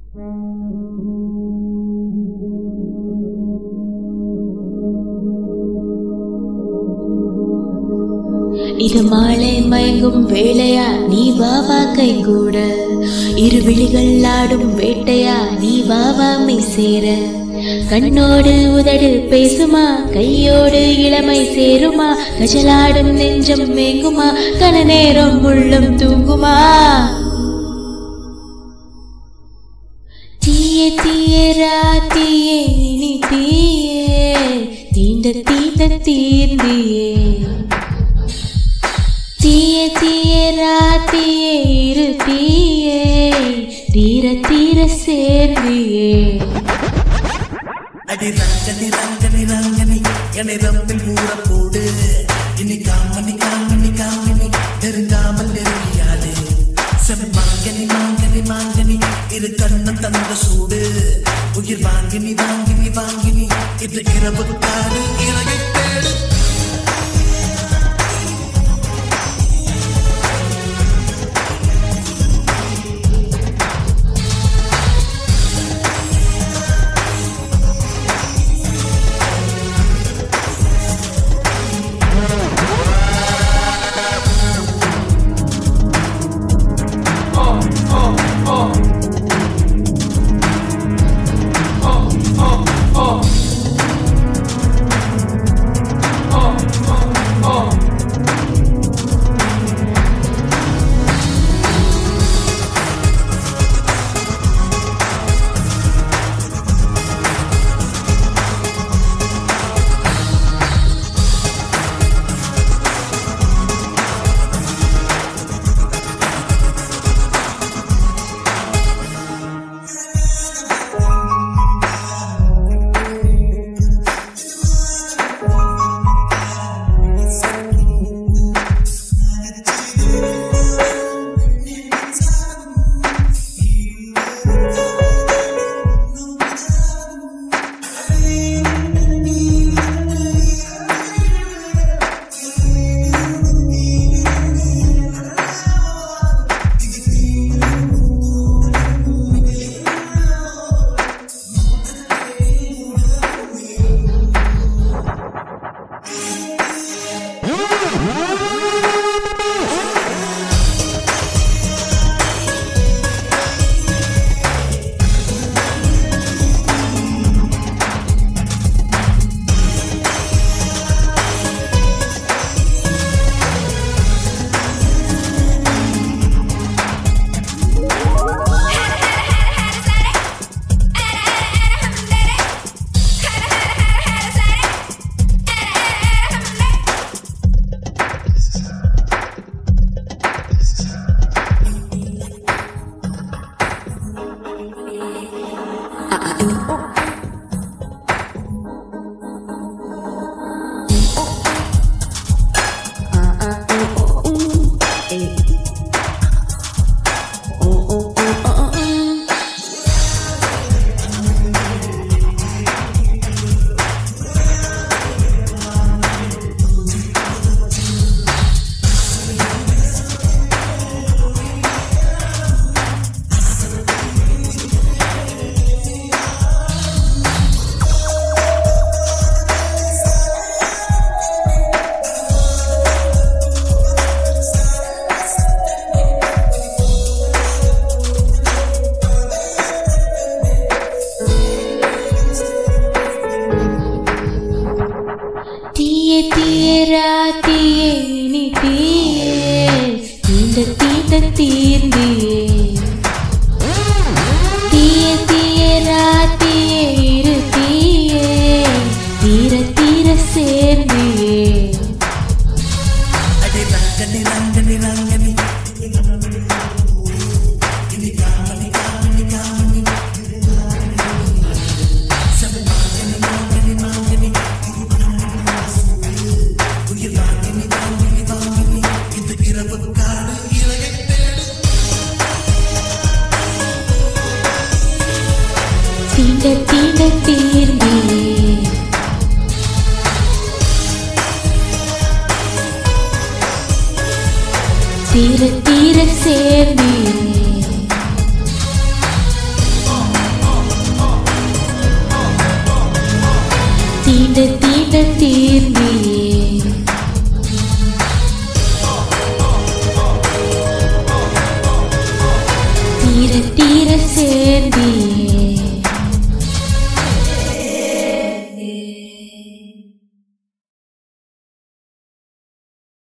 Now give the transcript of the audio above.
இது மாலை மயங்கும் வேளையா நீ வாவா கை கூட இரு விழிகள் ஆடும் வேட்டையா நீ வாவா மெய் சேர கண்ணோடு உதடு பேசுமா கையோடு இளமை சேருமா கஜலாடும் நெஞ்சம் மேங்குமா கன நேரம் உள்ளம் தூங்குமா தீயே தீயே ராத்தியே இனி தீயே தீண்ட தீண்ட தீர்ந்தியே தீய தீய ராத்தியே இரு தீயே தீர தீர சேர்ந்தியே அடி ரங்கனி ரங்கனி ரங்கனி என்னை ரம்பில் ஊற போடு இனி காமனி காமனி காமனி நெருங்காமல் நெருங்கியாடு செம் மாங்கனி மாங்கனி மாங்கனி இரு கண்ணம் தந்த சூடு உயிர் வாங்கினி வாங்கினி வாங்கினி இது இரவு காடு இறகை தேடு தீய தீய ராத்தியே இனி தீயே தீண்ட தீண்ட தீர்ந்தியே தீய தீய ராத்தியே இரு தீயே தீர தீர சேர்ந்தியே அடி ரங்கனி ரங்கனி ரங்கனி இனி காமனி காமனி காமனி செம் மாங்கனி மாங்கனி மாங்கனி உயிர் வாங்கினி வாங்கினி வாங்கினி இது இரவு காடு இறகை தேடு தீண்ட தீண்ட தீர்ந்தியே தீர தீர சேர்ந்தியே தீண்ட தீண்ட தீர்ந்தியே தீர தீர சேர்ந்தியே